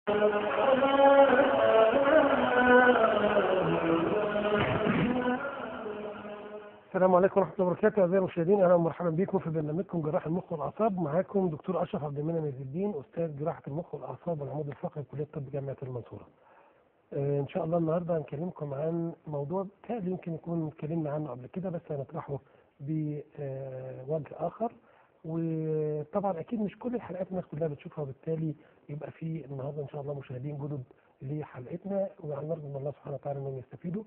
السلام عليكم ورحمه الله وبركاته اعزائي المشاهدين اهلا ومرحبا بكم في برنامجكم جراح المخ والاعصاب معاكم دكتور اشرف عبد المنعم عز الدين استاذ جراحه المخ والاعصاب والعمود الفقري بكليه الطب جامعه المنصوره. آه، ان شاء الله النهارده هنكلمكم عن موضوع تالي يمكن يكون اتكلمنا عنه قبل كده بس هنطرحه بوجه اخر وطبعا اكيد مش كل الحلقات الناس كلها بتشوفها وبالتالي يبقى في النهارده ان شاء الله مشاهدين جدد لحلقتنا ونرجو من الله سبحانه وتعالى انهم يستفيدوا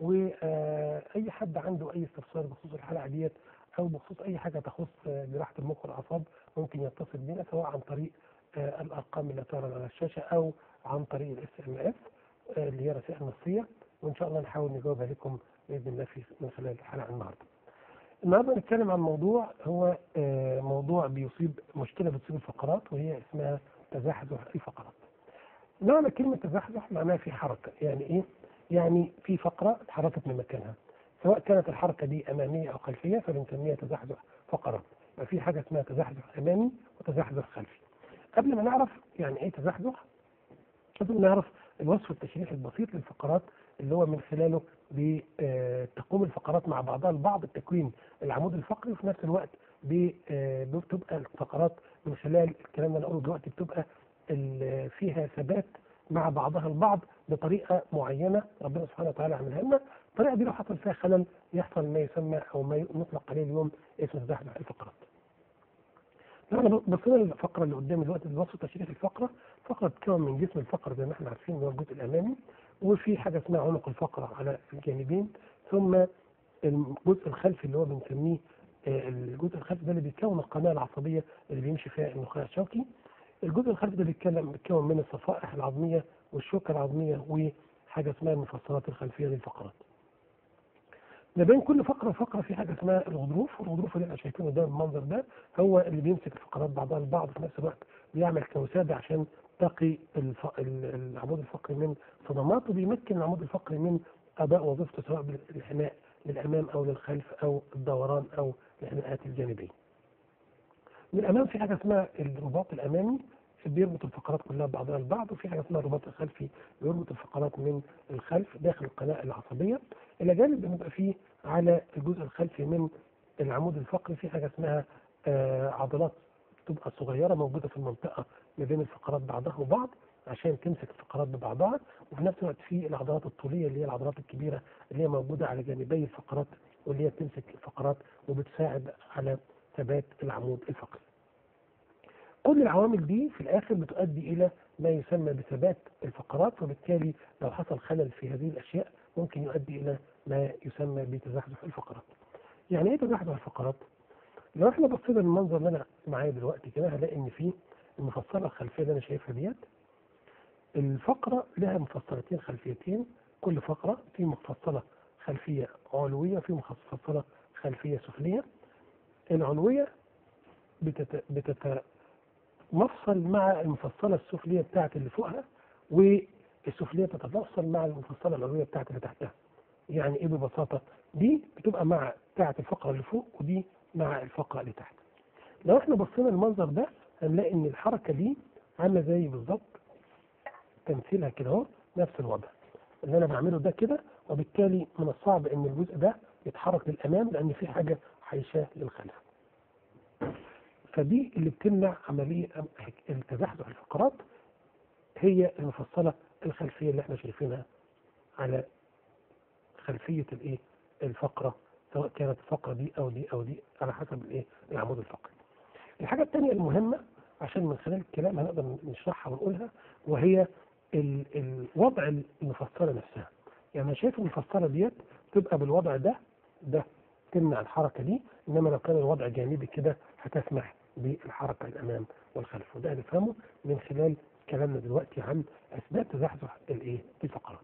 واي حد عنده اي استفسار بخصوص الحلقه ديت او بخصوص اي حاجه تخص آه، جراحه المخ والاعصاب ممكن يتصل بنا سواء عن طريق آه، الارقام اللي تعرض على الشاشه او عن طريق الاس ام اس اللي هي رسائل نصيه وان شاء الله نحاول نجاوبها لكم باذن الله في من خلال الحلقه النهارده. النهارده هنتكلم عن موضوع هو آه، موضوع بيصيب مشكله بتصيب الفقرات وهي اسمها تزحزح الفقرات. معنى كلمه تزحزح معناها في حركه، يعني ايه؟ يعني في فقره اتحركت من مكانها. سواء كانت الحركه دي اماميه او خلفيه فبنسميها تزحزح فقرات. يبقى في حاجه اسمها تزحزح امامي وتزحزح خلفي. قبل ما نعرف يعني ايه تزحزح لازم نعرف الوصف التشريحي البسيط للفقرات اللي هو من خلاله بتقوم الفقرات مع بعضها البعض بتكوين العمود الفقري وفي نفس الوقت ب- آه، بتبقى الفقرات من خلال الكلام اللي انا اقوله دلوقتي بتبقى ال- فيها ثبات مع بعضها البعض بطريقه معينه ربنا سبحانه وتعالى عملها لنا الطريقه دي لو حصل فيها خلل يحصل ما يسمى او ما نطلق عليه اليوم اسم تزحزح الفقرات. لو احنا بصينا للفقره اللي قدامي دلوقتي الوصف التشريحي الفقره فقره بتتكون من جسم الفقره زي ما احنا عارفين اللي هو الجزء الامامي وفي حاجه اسمها عنق الفقره على الجانبين ثم الجزء الخلفي اللي هو بنسميه آه، الجزء الخلفي ده اللي بيكون القناه العصبيه اللي بيمشي فيها النخاع الشوكي الجزء الخلفي ده بيتكلم بيتكون من الصفائح العظميه والشوكه العظميه وحاجه اسمها المفصلات الخلفيه للفقرات ما بين كل فقره وفقره في حاجه اسمها الغضروف والغضروف اللي احنا شايفينه ده المنظر ده هو اللي بيمسك الفقرات بعضها البعض في نفس الوقت بيعمل كوساده عشان تقي الف... ال- العمود الفقري من صدمات وبيمكن العمود الفقري من اداء وظيفته سواء بالانحناء للامام او للخلف او الدوران او الانحناءات الجانبيه. من الامام في حاجه اسمها الرباط الامامي بيربط الفقرات كلها ببعضها البعض وفي حاجه اسمها الرباط الخلفي بيربط الفقرات من الخلف داخل القناه العصبيه الى جانب بنبقى فيه على الجزء الخلفي من العمود الفقري في حاجه اسمها آه، عضلات تبقى صغيره موجوده في المنطقه ما بين الفقرات بعضها وبعض عشان تمسك الفقرات ببعضها وفي نفس الوقت في العضلات الطوليه اللي هي العضلات الكبيره اللي هي موجوده على جانبي الفقرات واللي هي بتمسك الفقرات وبتساعد على ثبات العمود الفقري. كل العوامل دي في الاخر بتؤدي الى ما يسمى بثبات الفقرات وبالتالي لو حصل خلل في هذه الاشياء ممكن يؤدي الى ما يسمى بتزحزح الفقرات. يعني ايه تزحزح الفقرات؟ لو احنا بصينا للمنظر اللي انا معايا دلوقتي كده هنلاقي ان في المفصله الخلفيه اللي انا شايفها ديت الفقره لها مفصلتين خلفيتين كل فقره في مفصله خلفيه علويه وفي مفصله خلفيه سفليه العلويه بتت... بتتمفصل مع المفصله السفليه بتاعت اللي فوقها والسفليه تتمفصل مع المفصله العلويه بتاعت اللي تحتها يعني ايه ببساطه دي بتبقى مع بتاعت الفقره اللي فوق ودي مع الفقره اللي تحت لو احنا بصينا المنظر ده هنلاقي ان الحركه دي عامله زي بالظبط تمثيلها كده اهو نفس الوضع اللي انا بعمله ده كده وبالتالي من الصعب ان الجزء ده يتحرك للامام لان في حاجه حيشاه للخلف فدي اللي بتمنع عمليه التزحزح الفقرات هي المفصله الخلفيه اللي احنا شايفينها على خلفيه الايه الفقره سواء كانت الفقره دي او دي او دي على حسب الايه العمود الفقري. الحاجه الثانيه المهمه عشان من خلال الكلام هنقدر نشرحها ونقولها وهي ال- ال- وضع المفصله نفسها. يعني انا شايف المفصله ديت تبقى بالوضع ده ده تمنع الحركه دي انما لو كان الوضع جانبي كده هتسمح بالحركه الامام والخلف وده هنفهمه من خلال كلامنا دلوقتي عن اسباب تزحزح الايه الفقرات.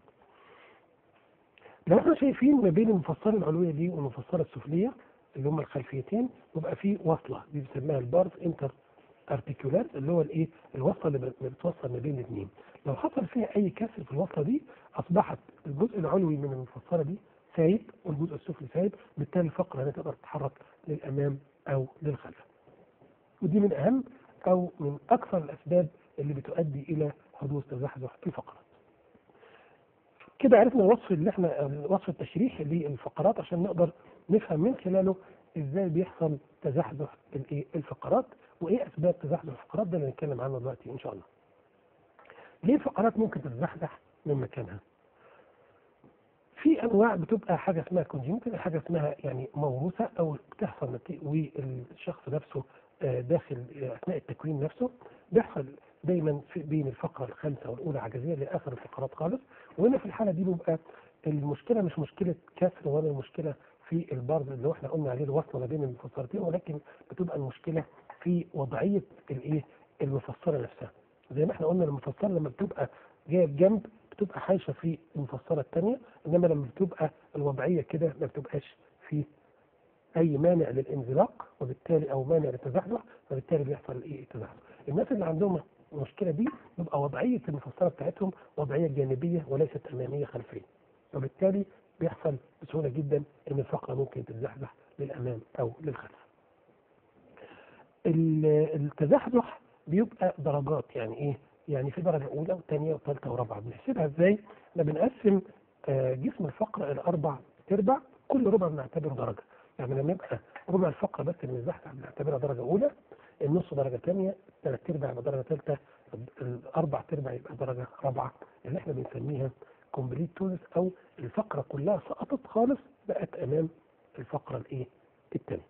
لو احنا شايفين ما بين المفصله العلويه دي والمفصله السفليه اللي هم الخلفيتين يبقى في وصله دي بنسميها البارز انتر ارتيكولار اللي هو الايه الوصله اللي بت- بتوصل ما بين الاثنين لو حصل فيها اي كسر في الوصله دي اصبحت الجزء العلوي من المفصله دي سايب والجزء السفلي سايب بالتالي الفقره لا تقدر تتحرك للامام او للخلف ودي من اهم او من اكثر الاسباب اللي بتؤدي الى حدوث تزحزح في الفقرات. كده عرفنا الوصف اللي احنا الوصف التشريحي للفقرات عشان نقدر نفهم من خلاله ازاي بيحصل تزحزح الايه الفقرات وايه اسباب تزحزح الفقرات ده اللي هنتكلم عنه دلوقتي ان شاء الله. ليه الفقرات ممكن تتزحزح من مكانها؟ في انواع بتبقى حاجه اسمها كونجنتال حاجه اسمها يعني موروثه او بتحصل نتيجه والشخص نفسه آه، داخل آه، اثناء التكوين نفسه بيحصل دايما في بين الفقره الخامسه والاولى عجزيه لاخر الفقرات خالص وهنا في الحاله دي بيبقى المشكله مش مشكله كسر ولا المشكله في البرد اللي هو احنا قلنا عليه الوصله ما بين المفسرتين ولكن بتبقى المشكله في وضعيه الايه المفسره نفسها زي ما احنا قلنا المفسره لما بتبقى جايه بجنب بتبقى حايشه في المفسره الثانيه انما لما بتبقى الوضعيه كده ما بتبقاش في اي مانع للانزلاق وبالتالي او مانع للتزحزح فبالتالي بيحصل الايه التزحزح الناس اللي عندهم المشكله دي بيبقى وضعيه المفسره بتاعتهم وضعيه جانبيه وليست اماميه خلفيه وبالتالي بيحصل بسهوله جدا ان الفقره ممكن تتزحزح للامام او للخلف ال- التزحزح بيبقى درجات يعني ايه يعني في درجه اولى وثانيه وثالثه ورابعه بنحسبها ازاي احنا بنقسم آه، جسم الفقره الى اربع تربع كل ربع بنعتبره درجه يعني لما يبقى ربع الفقره بس اللي بنزحزح بنعتبرها درجه اولى النص درجه ثانيه ثلاث ارباع يبقى درجه ثالثه الاربع تربع يبقى درجه رابعه اللي احنا بنسميها كومبليت تونس او الفقره كلها سقطت خالص بقت امام الفقره الايه الثانيه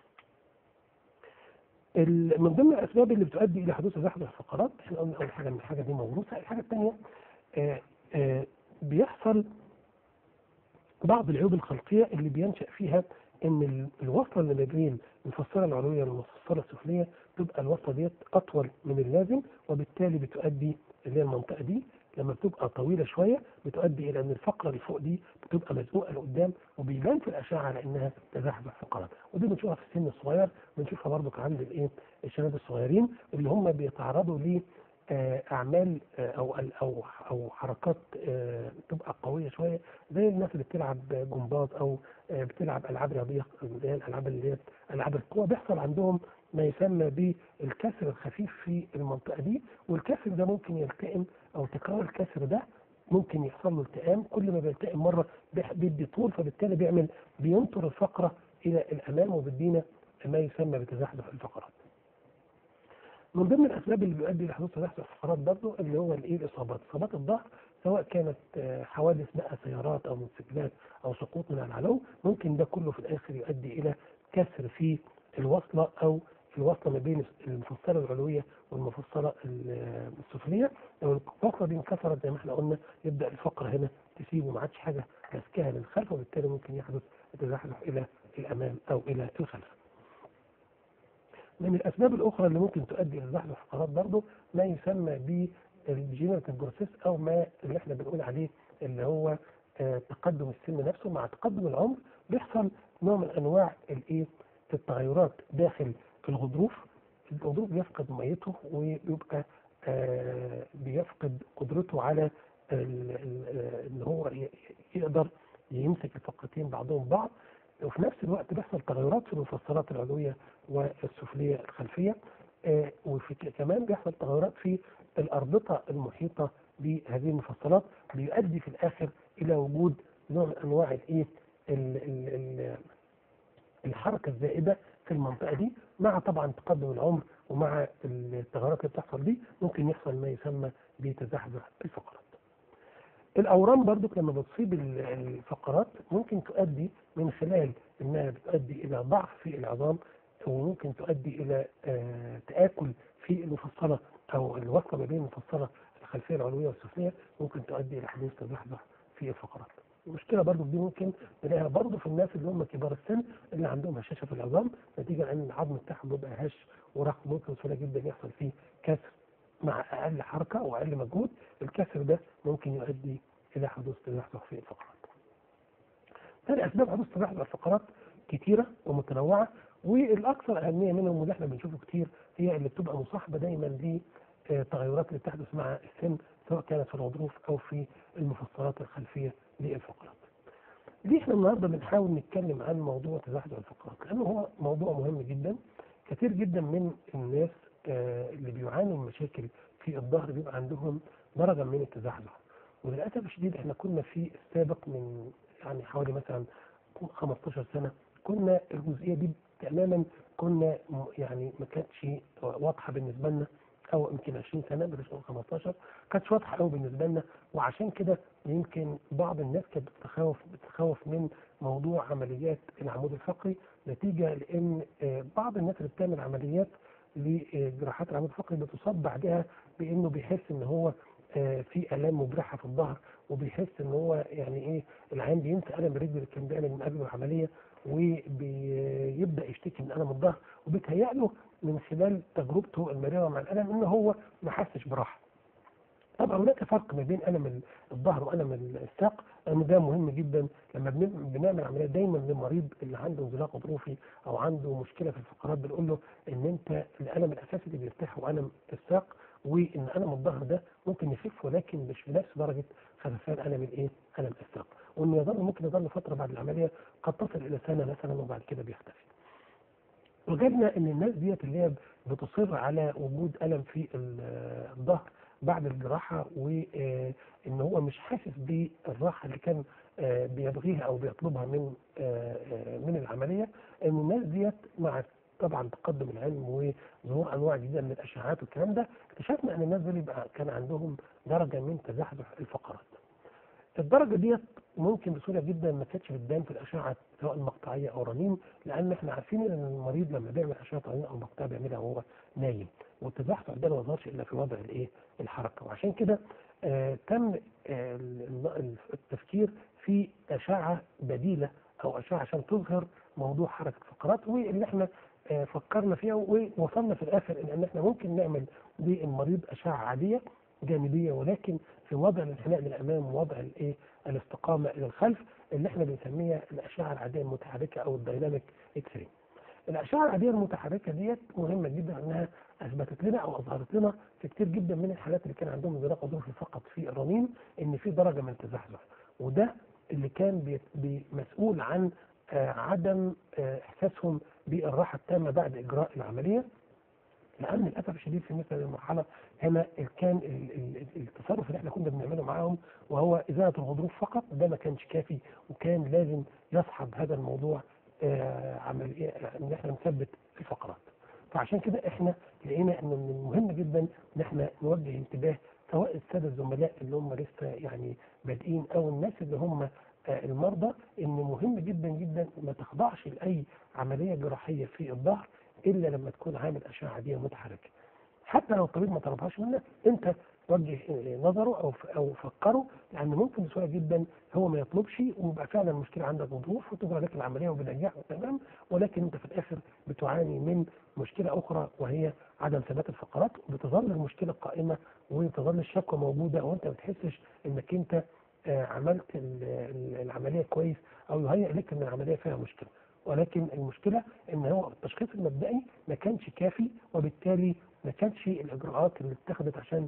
ال- من ضمن الاسباب اللي بتؤدي الى حدوث تزحزح الفقرات احنا قلنا اول حاجه ان الحاجه دي موروثه الحاجه الثانيه آه، آه، بيحصل بعض العيوب الخلقيه اللي بينشا فيها ان ال- الوصله اللي ما بين المفصله العلويه والمفصله السفليه تبقى الوصله ديت اطول من اللازم وبالتالي بتؤدي اللي هي المنطقه دي لما بتبقى طويله شويه بتؤدي الى ان الفقره اللي فوق دي بتبقى مزنوقه لقدام وبيبان في الاشعه على انها تزحزح فقرات ودي بنشوفها في السن الصغير بنشوفها برضو عند الايه الشباب الصغيرين اللي هم بيتعرضوا ل آه، اعمال آه، او او او حركات آه، تبقى قويه شويه زي الناس اللي بتلعب جمباز او آه، بتلعب العاب رياضيه اللي هي الالعاب اللي هي العاب القوه بيحصل عندهم ما يسمى بالكسر الخفيف في المنطقه دي والكسر ده ممكن يلتئم او تكرار الكسر ده ممكن يحصل له التئام كل ما بيلتئم مره بيح- بيدي طول فبالتالي بيعمل بينطر الفقره الى الامام وبيدينا ما يسمى بتزحزح الفقرات. من ضمن الاسباب اللي بيؤدي لحدوث تزحزح الفقرات برضه اللي هو الايه الاصابات، اصابات الظهر سواء كانت آه، حوادث بقى سيارات او موتوسيكلات او سقوط من العلو ممكن ده كله في الاخر يؤدي الى كسر في الوصله او الوصله ما بين المفصله العلويه والمفصله ال- السفليه لو الوصله دي انكسرت زي ما احنا قلنا يبدا الفقره هنا تسيب وما عادش حاجه ماسكاها للخلف وبالتالي ممكن يحدث التزحزح الى الامام او الى الخلف. من الاسباب الاخرى اللي ممكن تؤدي الى تزحزح الفقرات برضه ما يسمى بالجينيرال بروسيس او ما اللي احنا بنقول عليه اللي هو آه، تقدم السن نفسه مع تقدم العمر بيحصل نوع من انواع الايه التغيرات داخل الغضروف الغضروف بيفقد ميته وبيبقى آه، بيفقد قدرته على ال- ال- ان هو ي- يقدر يمسك الفقرتين بعضهم بعض وفي نفس الوقت بيحصل تغيرات في المفصلات العلويه والسفليه الخلفيه آه، وفي ك- كمان بيحصل تغيرات في الاربطه المحيطه بهذه المفصلات بيؤدي في الاخر الى وجود نوع من انواع الايه ال- ال- ال- الحركه الزائده في المنطقه دي مع طبعا تقدم العمر ومع التغيرات اللي بتحصل دي ممكن يحصل ما يسمى بتزحزح الفقرات. الاورام برضو لما بتصيب ال- الفقرات ممكن تؤدي من خلال انها بتؤدي الى ضعف في العظام وممكن تؤدي الى آه، تاكل في المفصله او الوصله ما بين المفصله الخلفيه العلويه والسفليه ممكن تؤدي الى حدوث تزحزح في الفقرات. المشكله برضو دي ممكن نلاقيها برضو في الناس اللي هم كبار السن اللي عندهم هشاشه في العظام نتيجه لان العظم بتاعهم بيبقى هش ورخم ممكن بسهوله جدا يحصل فيه كسر مع اقل حركه واقل مجهود الكسر ده ممكن يؤدي الى حدوث تزحزح في الفقرات. تاني اسباب حدوث تزحزح الفقرات كتيره ومتنوعه والاكثر اهميه منهم واللي احنا بنشوفه كتير هي اللي بتبقى مصاحبه دايما للتغيرات اللي بتحدث مع السن سواء كانت في الغضروف او في المفصلات الخلفيه للفقرات. ليه احنا النهارده بنحاول نتكلم عن موضوع تزحزح الفقرات؟ لانه هو موضوع مهم جدا كثير جدا من الناس آه، اللي بيعانوا من مشاكل في الظهر بيبقى عندهم درجه من التزحزح وللاسف الشديد احنا كنا في السابق من يعني حوالي مثلا 15 سنه كنا الجزئيه دي تماما كنا م- يعني ما كانتش واضحه بالنسبه لنا او يمكن 20 سنه بلاش نقول 15 كانتش واضحه قوي بالنسبه لنا وعشان كده يمكن بعض الناس كانت بتتخوف بتتخوف من موضوع عمليات العمود الفقري نتيجه لان آه، بعض الناس اللي بتعمل عمليات لجراحات العمود الفقري بتصاب بعدها بانه بيحس ان هو آه، في الام مبرحه في الظهر وبيحس ان هو يعني ايه العين بينسى الم الرجل اللي كان بيعمل من قبل العمليه وبيبدا يشتكي من الم الظهر وبيتهيأ له من خلال تجربته المريره مع الالم ان هو ما حسش براحه. طبعا هناك فرق ما بين الم الظهر والم الساق لان ده مهم جدا لما بن- بنعمل عمليات دايما للمريض اللي عنده انزلاق غضروفي او عنده مشكله في الفقرات بنقول له ان انت الالم الاساسي اللي بيرتاح هو الم الساق وان الم الظهر ده ممكن يخف ولكن مش بنفس درجه خففان الم الايه؟ الم الساق وانه يظل ممكن يظل فتره بعد العمليه قد تصل الى سنه مثلا وبعد كده بيختفي. وجدنا ان الناس ديت اللي هي بتصر على وجود الم في ال- الظهر بعد الجراحه وان هو مش حاسس بالراحه اللي كان آه، بيبغيها او بيطلبها من آه، آه، من العمليه ان الناس ديت مع طبعا تقدم العلم وظهور انواع جديده من الاشعاعات والكلام ده اكتشفنا ان الناس دول يبقى كان عندهم درجه من تزحزح الفقرات. الدرجه ديت ممكن بسهوله جدا ما كانتش بتبان في الاشعه سواء المقطعيه او رنين لان احنا عارفين ان المريض لما بيعمل اشعه رنين او مقطعيه بيعملها وهو نايم والتزحزح ده ما ظهرش الا في وضع الايه الحركه وعشان كده آه تم آه ال- ال- التفكير في اشعه بديله او اشعه عشان تظهر موضوع حركه الفقرات واللي احنا آه فكرنا فيها ووصلنا في الاخر ان إن احنا ممكن نعمل للمريض اشعه عاديه جانبيه ولكن في وضع الانحناء للامام ووضع الايه الاستقامه الى الخلف اللي احنا بنسميها الاشعه العاديه المتحركه او الدايناميك اكس راي. الاشعه العاديه المتحركه ديت مهمه جدا انها اثبتت لنا او اظهرت لنا في كتير جدا من الحالات اللي كان عندهم انزلاق غضروفي فقط في الرنين ان في درجه من التزحزح وده اللي كان بي- بي- مسؤول عن آه، عدم آه، احساسهم بالراحه التامه بعد اجراء العمليه لان للاسف الشديد في مثل هذه المرحله هنا كان ال- ال- التصرف اللي احنا كنا بنعمله معاهم وهو ازاله الغضروف فقط ده ما كانش كافي وكان لازم يصحب هذا الموضوع آه، عمليه ان احنا نثبت الفقرات. فعشان كده احنا لقينا ان من المهم جدا ان احنا نوجه انتباه سواء الساده الزملاء اللي هم لسه يعني بادئين او الناس اللي هم آه، المرضى ان مهم جدا جدا ما تخضعش لاي عمليه جراحيه في الظهر الا لما تكون عامل اشعه عاديه متحركه. حتى لو الطبيب ما طلبهاش منك انت وجه آه، نظره او ف- او فكره لان ممكن بسهوله جدا هو ما يطلبش ويبقى فعلا المشكله عندك غضروف وتجرى لك العمليه وبنجاح تمام ولكن انت في الاخر بتعاني من مشكله اخرى وهي عدم ثبات الفقرات وبتظل المشكله قائمه وتظل الشكوى موجوده وانت ما بتحسش انك انت آه، عملت ال- ال- العمليه كويس او يهيئ لك ان العمليه فيها مشكله ولكن المشكله ان هو التشخيص المبدئي ما كانش كافي وبالتالي ما كانش الاجراءات اللي اتخذت عشان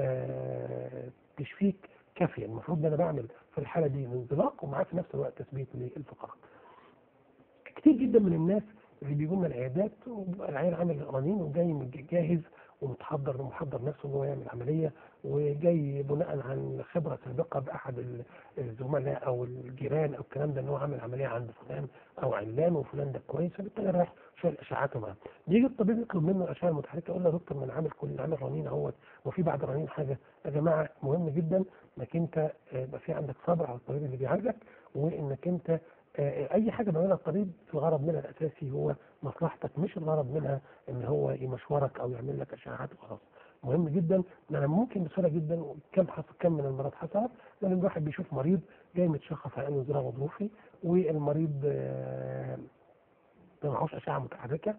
آه، تشفيك كافيه المفروض ان انا بعمل في الحاله دي انزلاق ومعاه في نفس الوقت تثبيت للفقرات. كتير جدا من الناس اللي بيجوا لنا العيادات وبيبقى العيان عامل رنين وجاي مج- جاهز ومتحضر محضر نفسه ان هو يعمل عمليه وجاي بناء عن خبره سابقه باحد ال- الزملاء او الجيران او الكلام ده ان هو عامل عمليه عند فلان او علان وفلان ده كويس فبالتالي رايح شايل اشعاعاته معاه. بيجي الطبيب يطلب منه الاشعه المتحركه يقول له يا دكتور ما انا عامل كل عامل رنين اهوت وفي بعد الرنين حاجه يا جماعه مهم جدا انك انت آه، يبقى في عندك صبر على الطبيب اللي بيعالجك وانك انت آه، اي حاجه بيعملها الطبيب الغرض منها الاساسي هو مصلحتك مش الغرض منها ان هو يمشورك او يعمل لك اشعاعات وخلاص مهم جدا ان انا ممكن بسهوله جدا كم حصل كم من المرات حصلت لان الواحد بيشوف مريض جاي متشخص على انه زراعه غضروفي والمريض آه، ما معهوش اشعه متحركه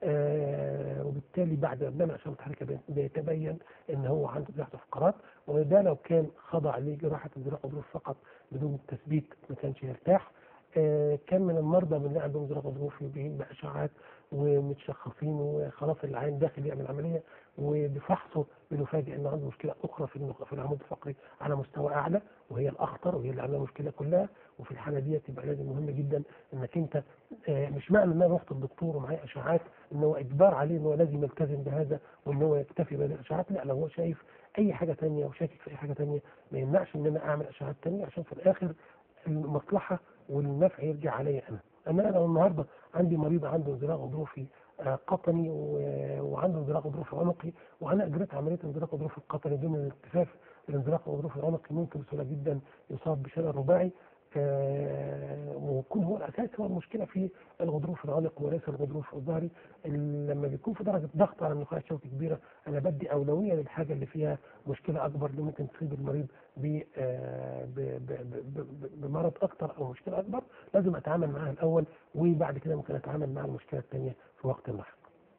آه وبالتالي بعد ما بنعمل اشعه متحركه بي- بيتبين ان هو عنده زراعه فقرات وده لو كان خضع لجراحه زراعه غضروف فقط بدون تثبيت ما كانش يرتاح آه كان من المرضى من اللي عندهم زراعه غضروفي بيجين باشعاعات ومتشخصين وخلاص العين داخل يعمل عمليه وبفحصه بنفاجئ انه عنده مشكله اخرى في النخ- في العمود الفقري على مستوى اعلى وهي الاخطر وهي اللي عامله المشكله كلها وفي الحاله دي تبقى لازم مهم جدا انك انت آه، مش معنى ان انا رحت للدكتور ومعايا اشعاعات ان هو اجبار عليه ان هو لازم يلتزم بهذا وان هو يكتفي بهذه الاشعاعات لا لو هو شايف اي حاجه تانية وشاكك في اي حاجه تانية ما يمنعش ان انا اعمل اشعات تانية عشان في الاخر المصلحه والنفع يرجع عليا انا انا لو النهارده عندي مريض عنده انزلاق غضروفي آه، قطني و- وعنده انزلاق غضروفي عنقي وانا اجريت عمليه انزلاق غضروفي القطني ضمن الالتفاف الانزلاق الغضروفي العنقي ممكن بسهوله جدا يصاب بشلل رباعي آه، ويكون هو الاساس هو المشكله في الغضروف العنق وليس الغضروف الظهري اللي لما بيكون في درجه ضغط على النخاع الشوكي كبيره انا بدي اولويه للحاجه اللي فيها مشكله اكبر اللي ممكن تصيب المريض ب- آه، ب- ب- ب- ب- بمرض اكتر او مشكله اكبر لازم اتعامل معاها الاول وبعد كده ممكن اتعامل مع المشكله الثانيه في وقت لاحق.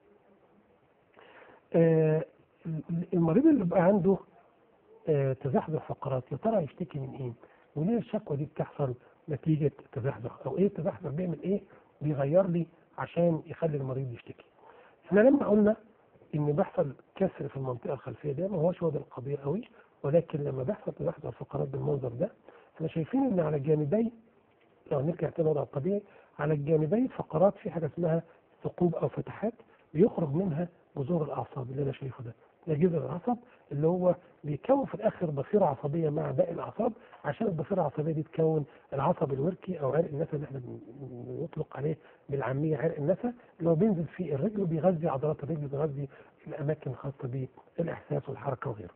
آه، المريض اللي بقى عنده آه، تزحزح فقرات يا ترى يشتكي من ايه؟ وليه الشكوى دي بتحصل نتيجه تزحزح او ايه التزحزح بيعمل ايه؟ بيغير لي عشان يخلي المريض يشتكي. احنا لما قلنا ان بيحصل كسر في المنطقه الخلفيه ده ما هوش هو ده القضيه قوي ولكن لما بيحصل تزحزح الفقرات بالمنظر ده احنا شايفين ان على جانبي لو نرجع تاني الوضع الطبيعي على الجانبي الفقرات في حاجه اسمها ثقوب او فتحات بيخرج منها جذور الاعصاب اللي انا شايفه ده ده جذر العصب اللي هو بيكون في الاخر ضفيره عصبيه مع باقي الاعصاب عشان الضفيره العصبيه دي تكون العصب الوركي او عرق النسا اللي احنا بن- بنطلق عليه بالعاميه عرق النسا اللي هو بينزل في الرجل وبيغذي عضلات الرجل بيغذي الاماكن الخاصه بالاحساس والحركه وغيره.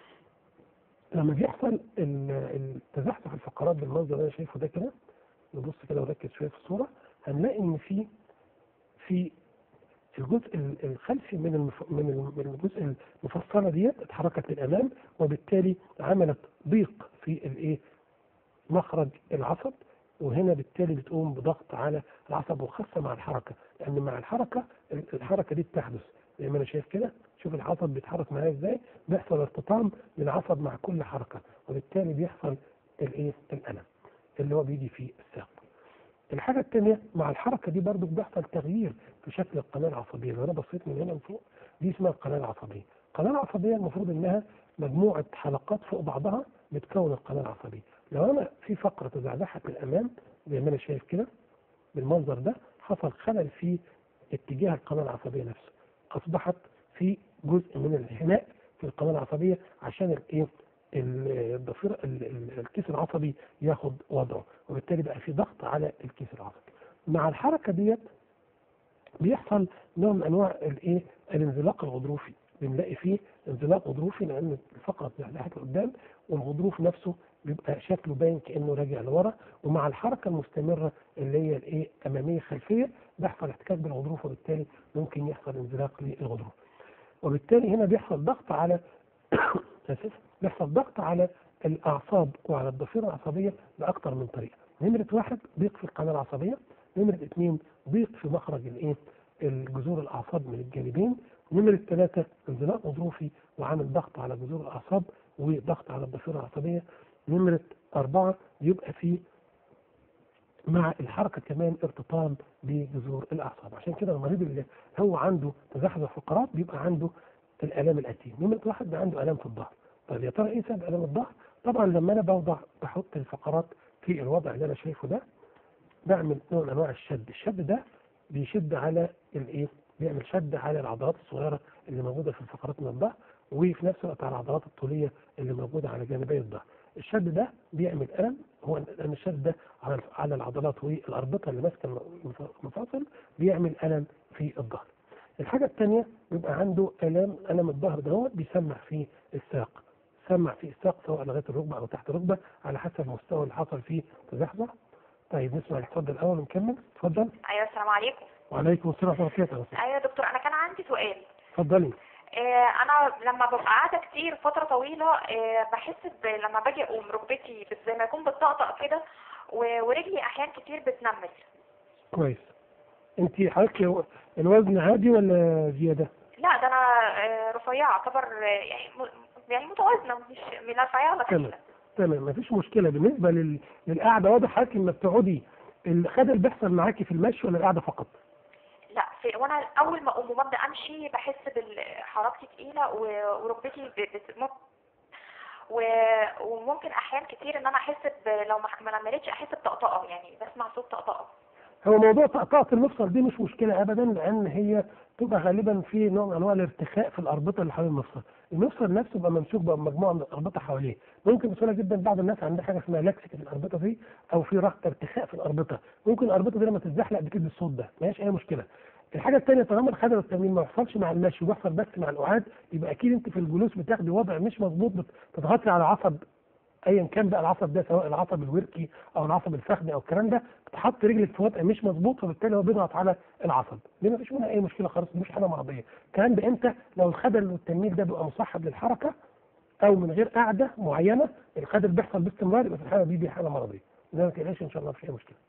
لما بيحصل ال- التزحزح الفقرات بالمنظر اللي انا شايفه ده كده نبص كده وركز شويه في الصوره هنلاقي ان في في الجزء ال- الخلفي من المف... من ال- من الجزء المفصله ديت اتحركت للامام وبالتالي عملت ضيق في الايه مخرج العصب وهنا بالتالي بتقوم بضغط على العصب وخاصه مع الحركه لان مع الحركه ال- الحركه دي بتحدث زي ما انا شايف كده شوف العصب بيتحرك معايا ازاي بيحصل ارتطام للعصب مع كل حركه وبالتالي بيحصل الايه الالم اللي هو بيجي في الساق الحاجة الثانية مع الحركة دي برضو بيحصل تغيير في شكل القناة العصبية لو أنا بصيت من هنا لفوق دي اسمها القناة العصبية القناة العصبية المفروض إنها مجموعة حلقات فوق بعضها بتكون القناة العصبية لو أنا في فقرة تزحزحت للأمام زي ما أنا شايف كده بالمنظر ده حصل خلل في اتجاه القناة العصبية نفسه أصبحت في جزء من الانحناء في القناة العصبية عشان الإيه ال- الضفيرة ال- ال- الكيس العصبي ياخد وضعه وبالتالي بقى في ضغط على الكيس العصبي مع الحركة ديت بيحصل نوع من انواع الايه الانزلاق الغضروفي بنلاقي فيه انزلاق غضروفي لان الفقره بتزحزح لقدام والغضروف نفسه بيبقى شكله باين كانه راجع لورا ومع الحركه المستمره اللي هي الايه اماميه خلفيه بيحصل احتكاك بالغضروف وبالتالي ممكن يحصل انزلاق للغضروف وبالتالي هنا بيحصل ضغط على اسف بيحصل ضغط على الاعصاب وعلى الضفيره العصبيه باكثر من طريقه نمره واحد ضيق في القناه العصبيه نمره اثنين ضيق في مخرج الايه الجذور الاعصاب من الجانبين نمره ثلاثه انزلاق غضروفي وعامل ضغط على جذور الاعصاب وضغط على الضفيره العصبيه نمره اربعه يبقى في مع الحركه كمان ارتطام بجذور الاعصاب عشان كده المريض اللي هو عنده تزحزح فقرات بيبقى عنده الالام الاتيه نمره واحد بيبقى عنده الام في الظهر طيب يا ترى ايه سبب الام الظهر طبعا لما انا بوضع بحط الفقرات في الوضع اللي انا شايفه ده بعمل نوع من انواع الشد الشد ده بيشد على الايه بيعمل شد على العضلات الصغيره اللي موجوده في الفقرات من الظهر وفي نفس الوقت على العضلات الطوليه اللي موجوده على جانبي الظهر الشد ده بيعمل الم هو لان الشد ده على على العضلات والاربطه اللي ماسكه المفاصل بيعمل الم في الظهر الحاجه الثانيه بيبقى عنده الام الم الظهر ده هو بيسمع في الساق سمع في الساق سواء لغايه الركبه او تحت الركبه على حسب المستوى اللي حصل فيه تزحزح طيب نسمع الاتفضل الاول ونكمل اتفضل ايوه السلام عليكم وعليكم السلام ورحمه الله وبركاته ايوه يا دكتور انا كان عندي سؤال اتفضلي آه انا لما ببقى قاعده كتير فتره طويله آه بحس ب... لما باجي اقوم ركبتي بت- زي ما يكون بتطقطق كده و... ورجلي احيان كتير بتنمل كويس انت حضرتك الوزن عادي ولا زياده؟ لا ده انا آه رفيعه اعتبر آه، يعني م... يعني متوازنه مش من رفيعه ولا تمام تخينه تمام مفيش مشكله بالنسبه لل... للقعده واضح حضرتك لما بتقعدي الخدل بيحصل معاكي في المشي ولا القعده فقط؟ لا في وانا اول ما اقوم وببدا امشي بحس بحركتي تقيله و- وركبتي ب- بت... و... وممكن احيان كتير ان انا احس ب... لو ما ما نملتش احس بطقطقه يعني بسمع صوت طقطقه هو موضوع طقطقه المفصل دي مش مشكله ابدا لان هي تبقى غالبا في نوع من انواع الارتخاء في الاربطه اللي حوالين المفصل المفصل نفسه يبقى ممسوك بمجموعه من الاربطه حواليه ممكن بسهوله جدا بعض الناس عندها حاجه اسمها لاكسك في الاربطه دي او في رخ ارتخاء في الاربطه ممكن الاربطه دي لما تتزحلق بتدي الصوت ده ما هيش اي مشكله الحاجه الثانيه طالما الخدم والتمرين ما يحصلش مع المشي ويحصل بس مع القعاد يبقى اكيد انت في الجلوس بتاخدي وضع مش مظبوط بتضغطي على عصب ايا كان بقى العصب ده سواء العصب الوركي او العصب الفخذي او الكلام ده بتحط رجلك في وضع مش مظبوط فبالتالي هو بيضغط على العصب دي ما فيش منها اي مشكله خالص مش حاجه مرضيه الكلام ده امتى لو الخدل والتنميل ده بيبقى مصاحب للحركه او من غير قاعده معينه الخدل بيحصل باستمرار يبقى في الحاله دي دي حاله مرضيه ده ما تقلقش ان شاء الله مفيش اي مشكله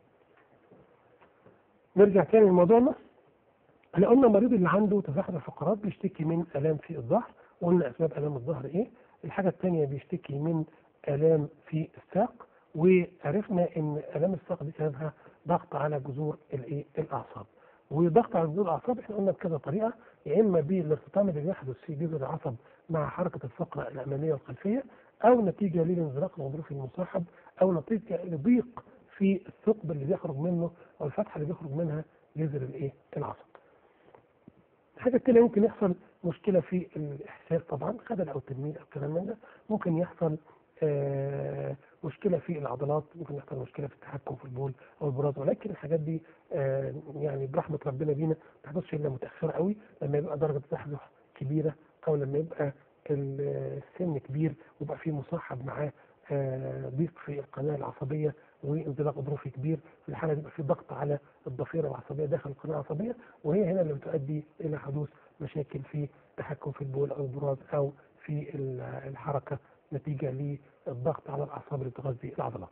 نرجع تاني لموضوعنا احنا قلنا المريض اللي عنده تزحزح الفقرات بيشتكي من الام في الظهر وقلنا اسباب الام الظهر ايه الحاجه الثانيه بيشتكي من الام في الساق وعرفنا ان الام الساق دي سببها ضغط على جذور الايه الاعصاب وضغط على جذور الاعصاب احنا قلنا بكذا طريقه يا اما بالارتطام اللي بيحدث في جذر العصب مع حركه الفقره الاماميه والخلفيه او نتيجه للانزلاق الغضروفي المصاحب او نتيجه لضيق في الثقب اللي بيخرج منه او الفتحه اللي بيخرج منها جذر الايه العصب الحاجه الثانيه ممكن يحصل مشكله في الاحساس طبعا خدل او تنميل او كلام من ده ممكن يحصل آه مشكله في العضلات ممكن يحصل مشكله في التحكم في البول او البراز ولكن الحاجات دي آه يعني برحمه ربنا بينا ما تحدثش الا متاخره قوي لما يبقى درجه التزحزح كبيره او لما يبقى السن كبير ويبقى فيه مصاحب معاه آه ضيق في القناه العصبيه وانزلاق غضروفي كبير في الحاله دي يبقى في ضغط على الضفيره العصبيه داخل القناه العصبيه وهي هنا اللي بتؤدي الى حدوث مشاكل في التحكم في البول او البراز او في الحركه نتيجه للضغط على الاعصاب اللي بتغذي العضلات.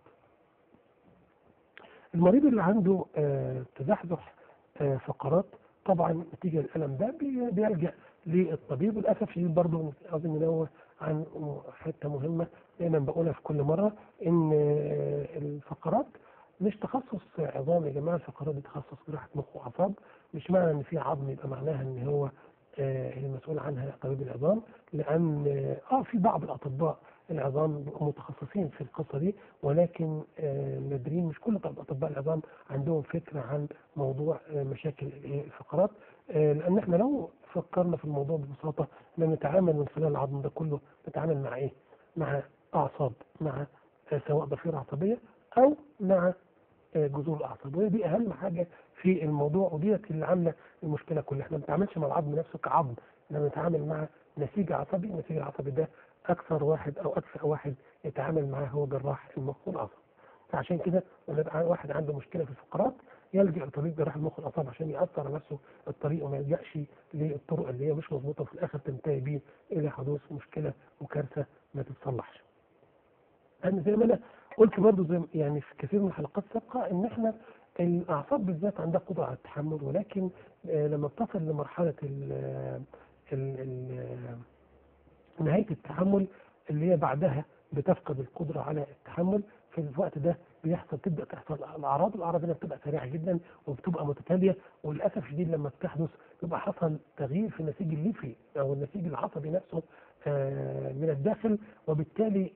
المريض اللي عنده آه تزحزح آه فقرات طبعا نتيجه للالم ده بيلجا للطبيب وللاسف الشديد برضه عاوزين ننوه عن حته مهمه دايما بقولها في كل مره ان الفقرات مش تخصص عظام يا جماعه الفقرات دي تخصص جراحه مخ واعصاب مش معنى ان في عظم يبقى معناها ان هو المسؤول عنها طبيب العظام لان اه في بعض الاطباء العظام متخصصين في القصه دي ولكن نادرين مش كل اطباء العظام عندهم فكره عن موضوع مشاكل الفقرات لان احنا لو فكرنا في الموضوع ببساطه ان نتعامل من خلال العظم ده كله نتعامل مع ايه؟ مع اعصاب مع سواء ضفيره عصبيه او مع جذور الاعصاب وهي دي اهم حاجه في الموضوع وديت اللي عامله المشكله كلها احنا ما بنتعاملش مع العظم نفسه كعظم احنا بنتعامل مع نسيج عصبي النسيج العصبي ده اكثر واحد او اكثر واحد يتعامل معاه هو جراح المخ والاعصاب فعشان كده لما يبقى واحد عنده مشكله في الفقرات يلجا لطبيب جراح المخ والاعصاب عشان ياثر على نفسه الطريق وما يلجاش للطرق اللي هي مش مظبوطه وفي الاخر تنتهي بيه الى حدوث مشكله وكارثه ما تتصلحش. انا زي ما انا قلت برضه زي يعني في كثير من الحلقات السابقه ان احنا الاعصاب بالذات عندها قدره على التحمل ولكن لما بتصل لمرحله ال ال ال نهايه التحمل اللي هي بعدها بتفقد القدره على التحمل في الوقت ده بيحصل تبدا تحصل الاعراض الاعراض هنا بتبقى سريعه جدا وبتبقى متتاليه وللاسف الشديد لما بتحدث بيبقى حصل تغيير في النسيج الليفي او النسيج العصبي نفسه من الداخل وبالتالي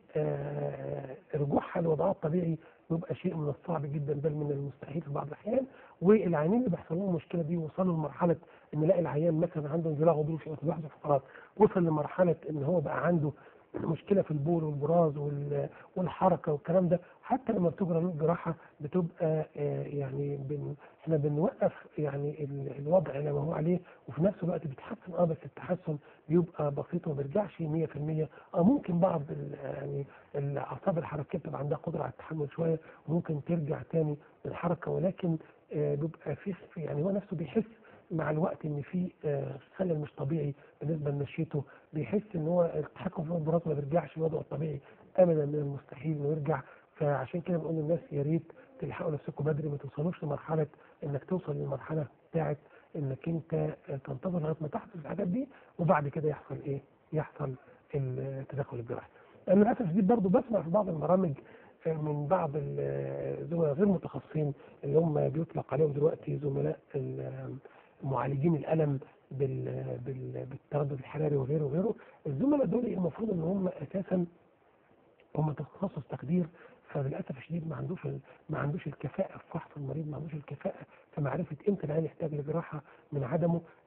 رجوعها لوضعها الطبيعي بيبقى شيء من الصعب جدا بل من المستحيل في بعض الاحيان والعيانين اللي بيحصل لهم المشكله دي وصلوا لمرحله ان نلاقي العيان مثلا عنده انزلاق غضروفي او تزحزح فقرات وصل لمرحله ان هو بقى عنده مشكله في البول والبراز والحركه والكلام ده حتى لما بتجرى له الجراحه بتبقى يعني بن احنا بنوقف يعني الوضع اللي هو عليه وفي نفس الوقت بيتحسن اه بس التحسن بيبقى بسيط وما بيرجعش 100% اه ممكن بعض يعني الاعصاب الحركيه بتبقى عندها قدره على التحمل شويه وممكن ترجع تاني للحركه ولكن آه بيبقى في يعني هو نفسه بيحس مع الوقت ان في خلل مش طبيعي بالنسبه لمشيته بيحس ان هو التحكم في البراز ما بيرجعش لوضعه الطبيعي ابدا من المستحيل انه يرجع فعشان كده بنقول للناس يا ريت تلحقوا نفسكم بدري ما توصلوش لمرحله انك توصل للمرحله بتاعت انك انت تنتظر لغايه ما تحدث الحاجات دي وبعد كده يحصل ايه؟ يحصل التدخل الجراحي. انا للاسف الشديد برضه بسمع في بعض البرامج من بعض الزملاء غير متخصصين اللي هم بيطلق عليهم دلوقتي زملاء معالجين الالم بال بال بالتردد الحراري وغيره وغيره الزملاء دول المفروض ان هم اساسا هم تخصص تخدير فللاسف الشديد ما عندوش ما عندوش الكفاءه في فحص المريض ما عندوش الكفاءه في معرفه امتى العيان يحتاج لجراحه من عدمه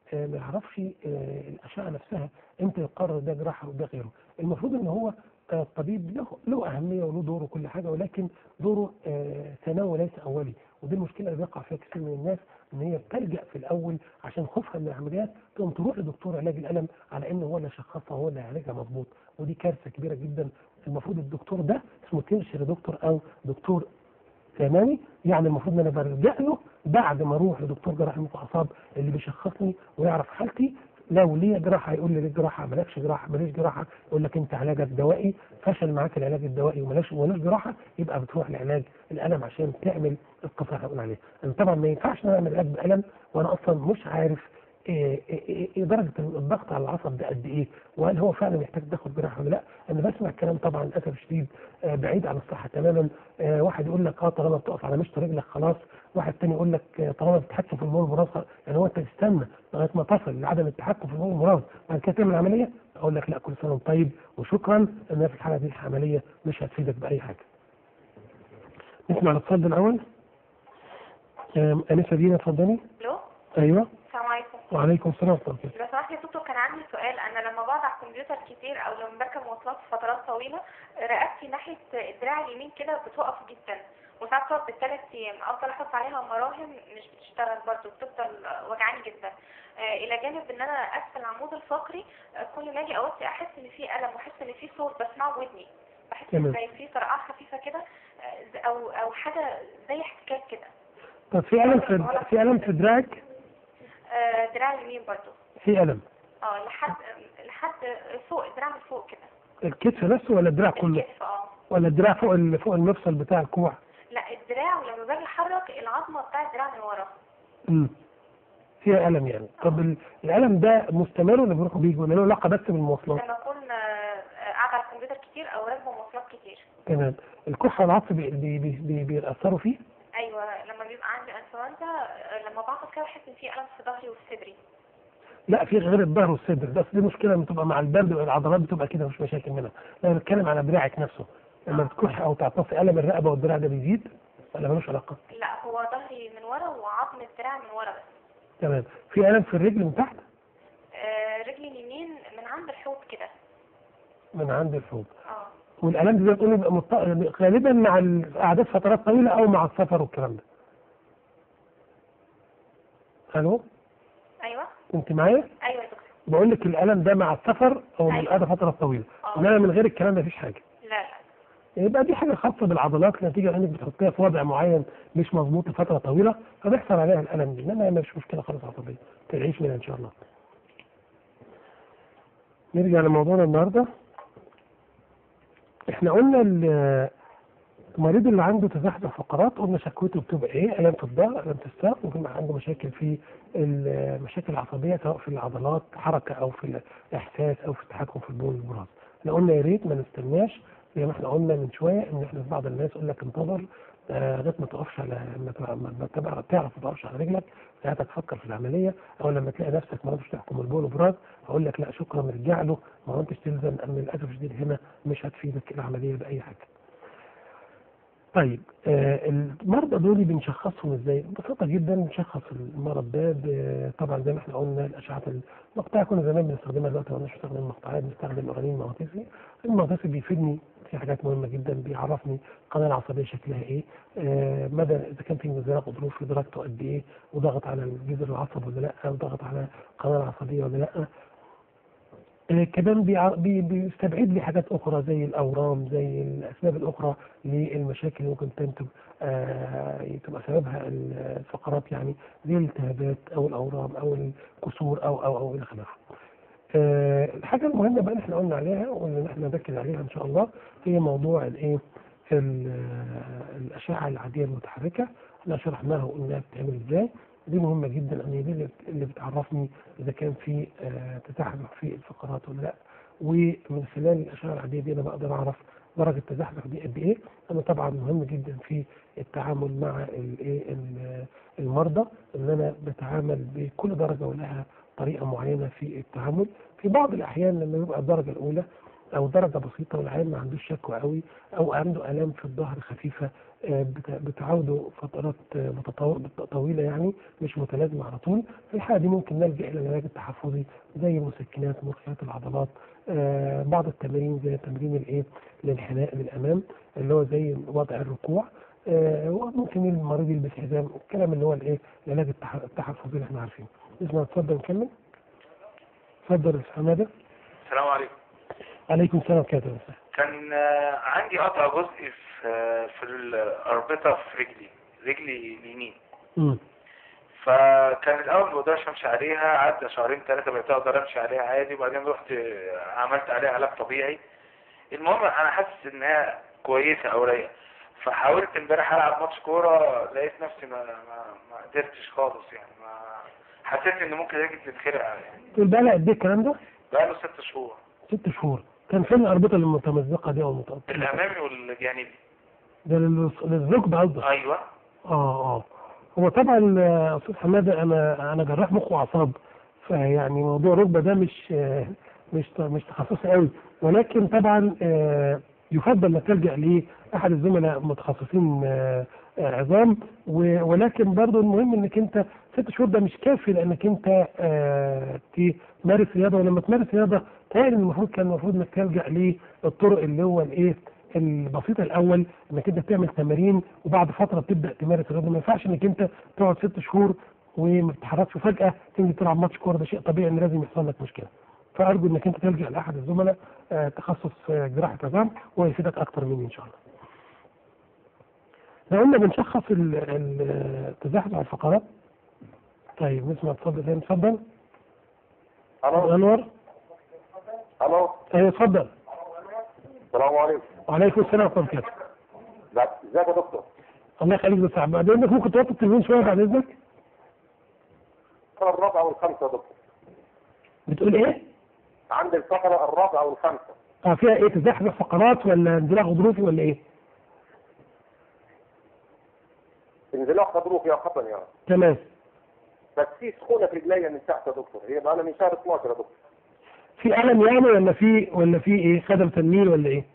آه، ما يعرفش آه، الاشعه نفسها امتى يقرر ده جراحه وده غيره المفروض ان هو آه، الطبيب له له اهميه وله دور وكل حاجه ولكن دوره آه، ثانوي وليس اولي ودي المشكله اللي بيقع فيها كثير من الناس ان هي بتلجا في الاول عشان خوفها من العمليات تقوم تروح لدكتور علاج الالم على انه هو اللي شخصها هو اللي هيعالجها مظبوط ودي كارثه كبيره جدا المفروض الدكتور ده اسمه تيرشري دكتور او دكتور ثانوي يعني المفروض ان انا برجع له بعد ما اروح لدكتور جراح مخ واعصاب اللي بيشخصني ويعرف حالتي لو ليا جراحه هيقول لي ليه جراحه مالكش جراحه ماليش جراحه يقول لك انت علاجك دوائي فشل معاك العلاج الدوائي ومالكش مالوش جراحه يبقى بتروح لعلاج الالم عشان تعمل القصه اللي هنقول عليها انا طبعا ما ينفعش ان انا اعمل علاج بالم وانا اصلا مش عارف إيه إيه إيه درجه الضغط على العصب ده قد ايه وهل هو فعلا محتاج تاخد جراحه ولا لا انا بسمع كلام طبعا للاسف الشديد آه، بعيد عن الصحه تماما آه، واحد يقول لك اه طالما بتقف على مشط رجلك خلاص واحد تاني يقول لك آه، طالما بتتحكم في المول المراوغ يعني هو انت تستنى لغايه ما تصل لعدم التحكم في المول المراوغ بعد كده تعمل عمليه اقول لك لا كل سنه وانت طيب وشكرا ان في الحاله دي العمليه مش هتفيدك باي حاجه نسمع الاتصال ده الاول آم، انسه دينا اتفضلي الو ايوه السلام عليكم وعليكم السلام ورحمه الله لو سمحت يا دكتور كان عندي سؤال انا لما بقعد على الكمبيوتر كتير او لما بركب مواصلات فترات طويله رقبتي ناحيه الدراع اليمين كده بتقف جدا وساعات تقعد بالثلاث ايام افضل احط عليها مراهم مش بتشتغل برضه بتفضل وجعاني جدا آه، الى جانب ان انا اسفل العمود الفقري آه، كل ما اجي اوطي احس ان في الم واحس ان في صوت بسمعه ودني بحس تمام. زي في طرقعه خفيفه كده آه، ز- او او حاجه زي احتكاك كده طب في الم في في الم في دراعك آه، دراع اليمين برضه في الم اه لحد لحد فوق الدراع من فوق كده الكتف نفسه ولا الدراع كله الكتف اه ولا الدراع فوق ال- فوق المفصل بتاع الكوع لا الدراع ولما باجي احرك العظمه بتاع الدراع من ورا امم فيها الم يعني طب ال- الالم ده مستمر ولا بيروح وبيجي ولا له علاقه بس بالمواصلات لما اكون آه، قاعده على الكمبيوتر كتير او راكبه مواصلات كتير تمام الكحه والعطس بي بي بي بي بيأثروا فيه ايوه لما بيبقى عندي انفلونزا آه، لما بعطس كده بحس ان في الم في ظهري وفي صدري لا في غير الظهر والصدر بس دي مشكله لما تبقى مع البرد العضلات بتبقى كده مش مشاكل منها انا بتكلم على دراعك نفسه لما بتكح او تعطس الم الرقبه والدراع ده بيزيد ولا ملوش علاقه لا هو ظهري من ورا وعظم الدراع من ورا بس تمام في الم في الرجل من تحت آه، رجلي اليمين من عند الحوض كده من عند الحوض اه والالام دي زي ما بتقولي بيبقى مط- غالبا مع الاعداد فترات طويله او مع السفر والكلام ده الو ايوه انت معايا ايوه يا دكتور بقول لك الالم ده مع السفر او من أيوة. قعده فتره طويله اه انما من غير الكلام ده مفيش حاجه لا لا يبقى دي حاجه خاصه بالعضلات نتيجه انك بتحطيها في وضع معين مش مظبوط لفتره طويله فبيحصل عليها الالم دي انما هي مش مشكله خالص عصبيه تعيش منها ان شاء الله نرجع لموضوعنا النهارده احنا قلنا ال- المريض اللي عنده تزحزح فقرات قلنا شكوته بتبقى ايه؟ الم في الظهر، الم في الساق، ممكن يبقى عنده مشاكل في المشاكل العصبيه سواء في العضلات حركه او في الاحساس او في التحكم في البول والبراز. احنا قلنا يا ريت ما نستناش زي ما احنا قلنا من شويه ان احنا في بعض الناس يقول لك انتظر آه، لغايه ما تقفش على ما تبقى- ما تبقى تعرف ما تقفش على رجلك ساعتها تفكر في العمليه او لما تلاقي نفسك ما عرفتش تحكم البول والبراز اقول لك لا شكرا ارجع له ما هو انتش تلزم ان للاسف الشديد هنا مش هتفيدك العمليه باي حاجه. طيب آه المرضى دول بنشخصهم ازاي؟ ببساطه جدا بنشخص المرض ده ب- طبعا زي ما احنا قلنا الاشعه المقطعيه كنا زمان بنستخدمها دلوقتي ما بنستخدم المقطعات بنستخدم اورانين مغناطيسي المغناطيسي بيفيدني في حاجات مهمه جدا بيعرفني القناه العصبيه شكلها ايه آه مدى اذا كان في انزلاق غضروف درجته قد ايه وضغط على الجذر العصب ولا لا وضغط على القناه العصبيه ولا لا آه، كمان بيع- بي- بيستبعد لي حاجات اخرى زي الاورام زي الاسباب الاخرى للمشاكل اللي ممكن تنتج آه، تبقى سببها الفقرات يعني زي الالتهابات او الاورام او الكسور او او او الى اخره. آه، الحاجه المهمه بقى اللي احنا قلنا عليها واللي احنا نركز عليها ان شاء الله هي موضوع الايه ال- آه، الاشعه العاديه المتحركه احنا شرحناها وقلنا بتعمل ازاي دي مهمه جدا لان هي دي اللي- اللي بتعرفني اذا كان في آه، تزحزح في الفقرات ولا لا ومن خلال الاشعه العاديه دي انا بقدر اعرف درجه التزحزح دي قد ايه انا طبعا مهم جدا في التعامل مع الايه ال- المرضى ان انا بتعامل بكل درجه ولها طريقه معينه في التعامل في بعض الاحيان لما يبقى الدرجه الاولى او درجه بسيطه والعيان ما عندوش شكوى قوي او عنده الام في الظهر خفيفه آه، بت- بتعوده فترات آه، متطو- طويله يعني مش متلازمه على طول في الحاله دي ممكن نلجا الى العلاج التحفظي زي المسكنات مرخيات العضلات آه، بعض التمارين زي تمرين الايه الانحناء للامام اللي هو زي وضع الركوع آه، وممكن المريض يلبس حزام الكلام اللي هو الايه العلاج التح- التحفظي اللي احنا عارفينه اسمع اتفضل نكمل اتفضل يا أستاذ حماده السلام عليكم عليكم السلام ورحمه الله كان آه، عندي قطع جزئي في آه، في الأربطة في رجلي رجلي اليمين امم فكان الأول ما بقدرش أمشي عليها عدى شهرين ثلاثة بقيت أقدر أمشي عليها عادي وبعدين رحت آه، عملت عليها علاج طبيعي المهم أنا حاسس إن هي كويسة أو رايقة فحاولت امبارح ألعب ماتش كورة لقيت نفسي ما ما, ما قدرتش خالص يعني ما حسيت إن ممكن رجلي تتخلع يعني تقول بقى قد ايه الكلام ده؟ بقاله ست شهور ست شهور كان فين الاربطه المتمزقه دي او المتقطعه؟ الأمامي والجانبي ده للز- للزوج قصدك أيوه اه اه هو طبعا آه، استاذ حماده انا انا جراح مخ واعصاب فيعني موضوع الركبه ده مش آه، مش مش تخصصي قوي ولكن طبعا آه، يفضل انك تلجا لاحد الزملاء متخصصين آه، آه، عظام و- ولكن برضه المهم انك انت ست شهور ده مش كافي لانك انت آه، تمارس رياضه ولما تمارس رياضه تهيألي إن المفروض كان المفروض انك تلجا للطرق اللي هو الايه البسيطه الاول انك انت بتعمل تمارين وبعد فتره بتبدا تمارس الرياضه ما ينفعش انك انت تقعد ست شهور وما بتتحركش وفجاه تنزل تلعب ماتش كوره ده شيء طبيعي ان لازم يحصل لك مشكله فارجو انك انت تلجا لاحد الزملاء آه، تخصص آه، جراحه عظام ويفيدك اكتر مني ان شاء الله. لو قلنا بنشخص ال- ال- التزحزح الفقرات طيب نسمع اتفضل تاني اتفضل الو انور الو ايوه اتفضل السلام عليكم وعليكم السلام ورحمه الله وبركاته ازيك يا دكتور الله يخليك بس بعد اذنك ممكن توطي التلفزيون شويه بعد اذنك الفقره الرابعه والخامسه يا دكتور بتقول ايه؟ عندي الفقره الرابعه والخامسه اه فيها ايه تزحزح فقرات ولا انزلاق غضروفي ولا ايه؟ انزلاق غضروفي يا خطن يعني تمام بس في سخونه في رجليا من تحت يا دكتور هي بقى من شهر 12 يا دكتور في الم يعني ولا في ولا في ايه خدم تنميل ولا ايه؟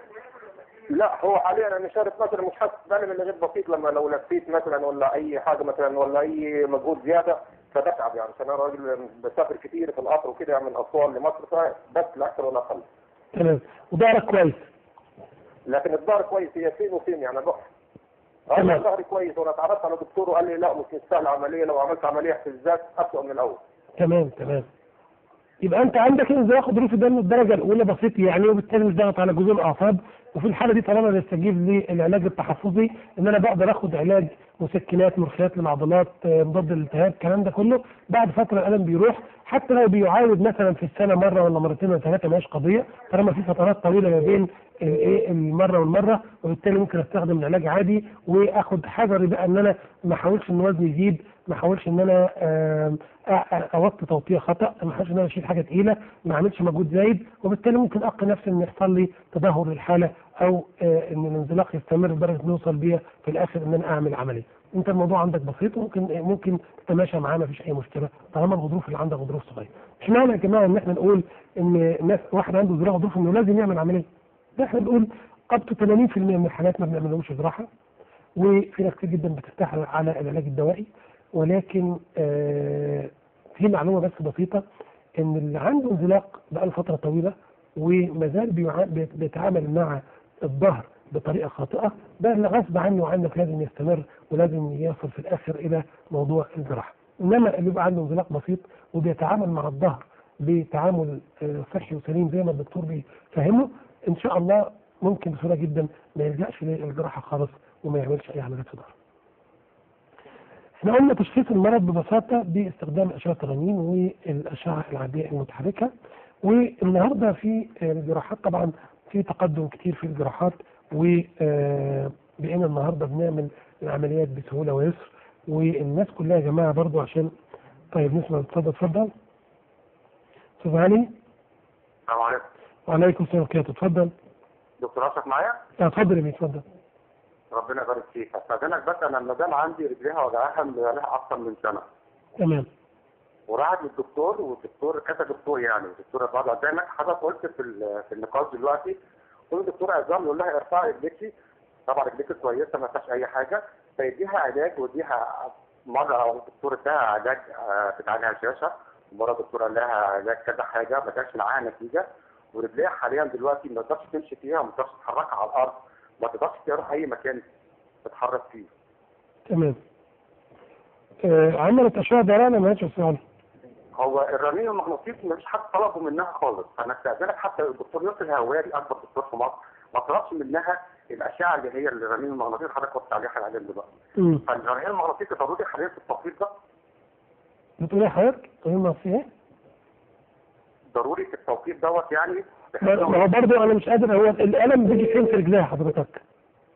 لا هو حاليا انا من شهر 12 مش حاسس بالم الا غير بسيط لما لو لفيت مثلا ولا اي حاجه مثلا ولا اي مجهود زياده فبتعب يعني عشان انا راجل بسافر كتير في القطر وكده يعني من اسوان لمصر فبس لا اكثر ولا اقل تمام وظهرك كويس لكن الظهر كويس هي فين وفين يعني بروح تمام. انا ظهري كويس وانا اتعرفت على دكتور وقال لي لا مش مستاهل عمليه لو عملت عمليه في الذات اسوء من الاول تمام تمام يبقى انت عندك انزلاق غضروفي ده من الدرجه الاولى بسيط يعني وبالتالي مش ضغط على جذور الاعصاب وفي الحاله دي طالما بيستجيب للعلاج التحفظي ان انا بقدر اخد علاج مسكنات مرخيات للعضلات آه، مضاد للالتهاب الكلام ده كله بعد فتره الالم بيروح حتى لو بيعاود مثلا في السنه مره ولا مرتين ولا ثلاثه ماهيش قضيه طالما في فترات طويله ما بين الايه المره والمره وبالتالي ممكن استخدم العلاج عادي واخد حذري بقى ان انا ما احاولش ان وزني يزيد ما احاولش ان انا آم، أ- أ- اوطي توطيه خطا ما احاولش ان انا اشيل حاجه تقيله ما اعملش مجهود زايد وبالتالي ممكن اقي نفسي ان يحصل لي تدهور للحاله او آه، ان الانزلاق يستمر لدرجه انه يوصل بيا في الاخر ان انا اعمل عمليه انت الموضوع عندك بسيط وممكن ممكن تتماشى معاه ما فيش اي مشكله طالما الغضروف اللي عندك غضروف صغير مش معنى يا جماعه ان احنا نقول ان ناس واحد عنده زراعه غضروف انه لازم يعمل عمليه ده احنا بنقول up to 80% من الحالات ما بنعملهمش جراحه وفي ناس كتير جدا بتفتح على العلاج الدوائي ولكن آه في معلومه بس بسيطه ان اللي عنده انزلاق بقاله فتره طويله وما زال بيعا- بيت- بيتعامل مع الظهر بطريقه خاطئه ده اللي غصب عنه وعنك لازم يستمر ولازم يصل في الاخر الى موضوع الجراحه انما اللي بيبقى عنده انزلاق بسيط وبيتعامل مع الظهر بتعامل آه، صحي وسليم زي ما الدكتور بيفهمه ان شاء الله ممكن بسهوله جدا ما يلجاش للجراحه خالص وما يعملش اي عمليات في ظهره. احنا قلنا تشخيص المرض ببساطه باستخدام اشعه الرنين والاشعه العاديه المتحركه والنهارده في الجراحات طبعا في تقدم كتير في الجراحات وبقينا النهارده بنعمل العمليات بسهوله ويسر والناس كلها يا جماعه برضو عشان طيب نسمع اتفضل اتفضل استاذ علي السلام عليكم وعليكم السلام ورحمه الله اتفضل دكتور اشرف معايا لا، اتفضل يا بيه اتفضل ربنا يبارك فيك استاذنك بس انا المدام عندي رجليها وجعاها بقالها اكثر من سنه تمام وراحت للدكتور والدكتور كذا دكتور يعني الدكتور بعد زي ما حضرتك قلت في ال- في النقاش دلوقتي كل دكتور عظام يقول لها ارفعي رجليكي طبعا رجليكي كويسه ما فيهاش اي حاجه فيديها علاج ويديها مره الدكتور اداها علاج آه، بتاع هشاشه ومره الدكتور قال لها علاج كذا حاجه ما جاش معاها نتيجه ورجليها حاليا دلوقتي ما تقدرش تمشي فيها ما تقدرش تتحركها على الارض ما تقدرش تروح اي مكان تتحرك فيه تمام آه عملت اشعه دلالة ما هيش سؤال هو الرنين المغناطيسي مفيش حد طلبه منها خالص انا استاذنك حتى الدكتور يوسف الهواري اكبر دكتور في مصر ما طلبش منها الاشعه اللي هي الرنين المغناطيسي اللي حضرتك قلت عليها حاليا دلوقتي امم فالرنين المغناطيسي ضروري حاليا في التوقيت ده بتقول ايه حضرتك؟ تقول ما في ايه؟ ضروري في التوقيت دوت يعني ما ما هو برضه انا مش قادر هو الالم بيجي فين في رجليها حضرتك؟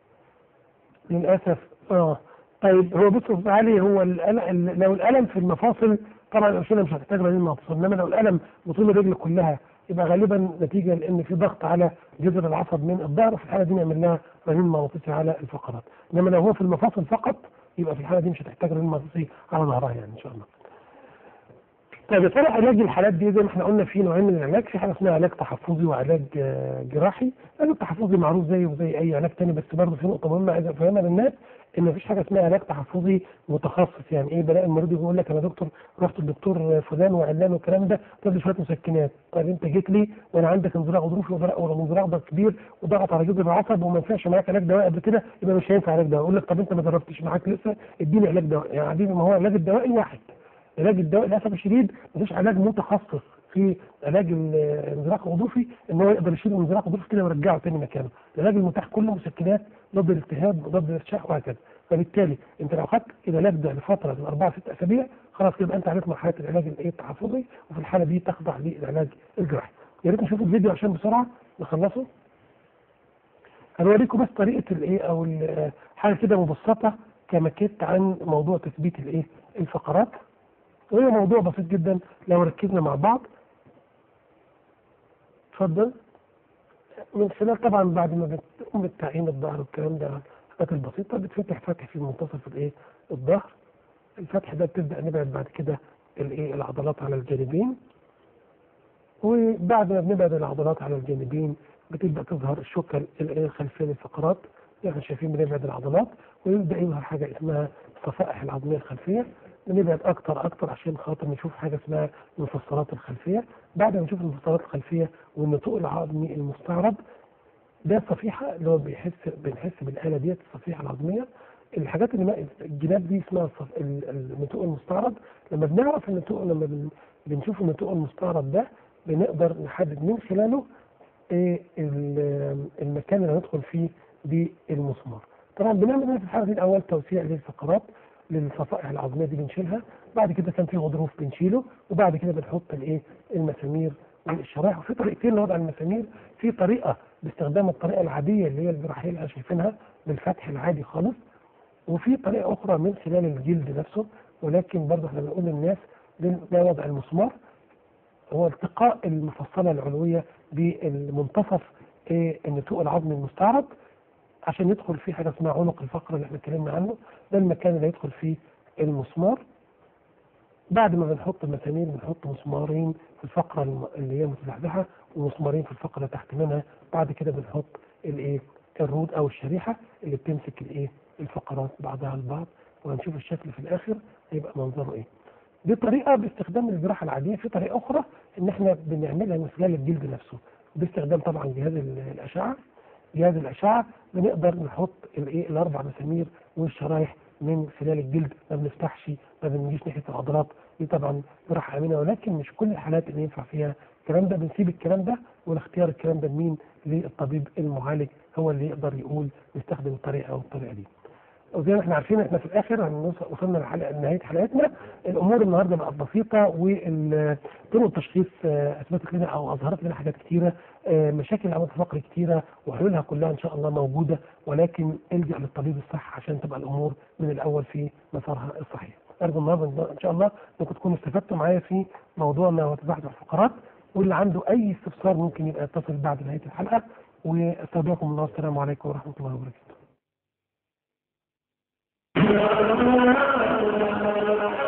للاسف اه طيب هو بص يا أستاذ علي هو الألم لو الالم في المفاصل طبعا الامثله مش هتحتاج رنين مفصل انما لو الالم بطول الرجل كلها يبقى غالبا نتيجه لان في ضغط على جذر العصب من الظهر في الحاله دي نعمل لها رنين مغناطيسي على الفقرات انما لو هو في المفاصل فقط يبقى في الحاله دي مش هتحتاج رنين مغناطيسي على ظهرها يعني ان شاء الله. طيب يا ترى علاج الحالات دي زي ما احنا قلنا في نوعين من العلاج في حاجه اسمها علاج تحفظي وعلاج آه، جراحي العلاج التحفظي معروف زيه وزي اي علاج تاني بس برضه في نقطه مهمه عايز افهمها للناس ان مفيش حاجه اسمها علاج تحفظي متخصص يعني ايه بلاقي المريض يقول لك انا دكتور رحت للدكتور فلان وعلان والكلام ده طب لي شويه مسكنات طيب انت جيت لي وانا عندك انزلاق غضروفي ولا ولا انزلاق ضغط كبير وضغط على جذر العصب وما ينفعش معاك علاج دواء قبل كده يبقى مش هينفع علاج دواء اقول لك طب انت ما جربتش معاك لسه اديني علاج دواء يعني حبيبي ما هو العلاج الدوائي واحد علاج الدواء للاسف الشديد مفيش علاج متخصص في علاج ال- الانزلاق الغضروفي ان هو يقدر يشيل الانزلاق الغضروفي كده ويرجعه تاني مكانه العلاج المتاح كله مسكنات ضد الالتهاب وضد الارتشاح وهكذا فبالتالي انت لو خدت العلاج ده لفتره من اربع ست اسابيع خلاص كده انت عرفت مرحله العلاج الايه التحفظي وفي الحاله دي تخضع للعلاج الجراحي يا ريت نشوف الفيديو عشان بسرعه نخلصه هنوريكم بس طريقه الايه او ال- حاجه كده مبسطه كماكيت عن موضوع تثبيت الايه الفقرات وهي موضوع بسيط جدا لو ركزنا مع بعض اتفضل من خلال طبعا بعد ما بتقوم بالتعيين الظهر والكلام ده الحاجات البسيطة بتفتح فتح في منتصف الايه الظهر الفتح ده بتبدأ نبعد بعد كده الايه العضلات على الجانبين وبعد ما بنبعد العضلات على الجانبين بتبدأ تظهر الشوكة الايه الخلفية للفقرات زي ما احنا شايفين بنبعد العضلات ويبدأ يظهر حاجة اسمها الصفائح العظمية الخلفية بنبعد اكتر اكتر عشان خاطر نشوف حاجه اسمها المفصلات الخلفيه بعد ما نشوف المفصلات الخلفيه والنتوء العظمي المستعرض ده الصفيحه اللي هو بيحس بنحس بالاله ديت الصفيحه العظميه الحاجات اللي ما- الجناب دي اسمها الصف... ال- النتوء المستعرض لما بنعرف النتوء لما بن... بنشوف النتوء المستعرض ده بنقدر نحدد من خلاله ايه ال- المكان اللي هندخل فيه بالمسمار طبعا بنعمل هنا في الحاله دي الاول توسيع للفقرات للصفائح العظميه دي بنشيلها بعد كده كان في غضروف بنشيله وبعد كده بنحط الايه المسامير والشرايح وفي طريقتين لوضع المسامير في طريقه باستخدام الطريقه العاديه اللي هي الجراحيه اللي احنا شايفينها بالفتح العادي خالص وفي طريقه اخرى من خلال الجلد نفسه ولكن برضه احنا بنقول للناس ده ده وضع المسمار هو التقاء المفصله العلويه بالمنتصف إيه، النتوء العظمي المستعرض عشان يدخل فيه حاجه اسمها عنق الفقره اللي احنا اتكلمنا عنه ده المكان اللي يدخل فيه المسمار بعد ما بنحط المسامير بنحط مسمارين في الفقره الم- اللي هي متزحزحه ومسمارين في الفقره اللي تحت منها بعد كده بنحط الايه الرود او الشريحه اللي بتمسك الايه الفقرات بعضها البعض وهنشوف الشكل في الاخر هيبقى منظره ايه دي طريقه باستخدام الجراحه العاديه في طريقه اخرى ان احنا بنعملها من خلال الجلد نفسه باستخدام طبعا جهاز ال- الاشعه جهاز الاشعه بنقدر نحط الايه الاربع مسامير والشرايح من خلال الجلد ما بنفتحش ما بنجيش ناحيه العضلات دي طبعا جراحه امنه ولكن مش كل الحالات اللي ينفع فيها الكلام ده بنسيب الكلام ده والاختيار الكلام ده لمين للطبيب المعالج هو اللي يقدر يقول نستخدم الطريقه او الطريقه دي وزي ما احنا عارفين احنا في الاخر هنوصل- وصلنا لحلقه لنهايه حلقتنا الامور النهارده بقت بسيطه وطرق التشخيص آه، اثبتت لنا او اظهرت لنا حاجات كتيره آه، مشاكل العمود الفقري كتيره وحلولها كلها ان شاء الله موجوده ولكن الجا للطبيب الصح عشان تبقى الامور من الاول في مسارها الصحيح. ارجو النهارده ان شاء الله انكم تكونوا استفدتوا معايا في موضوعنا وتبعث الفقرات واللي عنده اي استفسار ممكن يبقى يتصل بعد نهايه الحلقه واستودعكم الله السلام عليكم ورحمه الله وبركاته.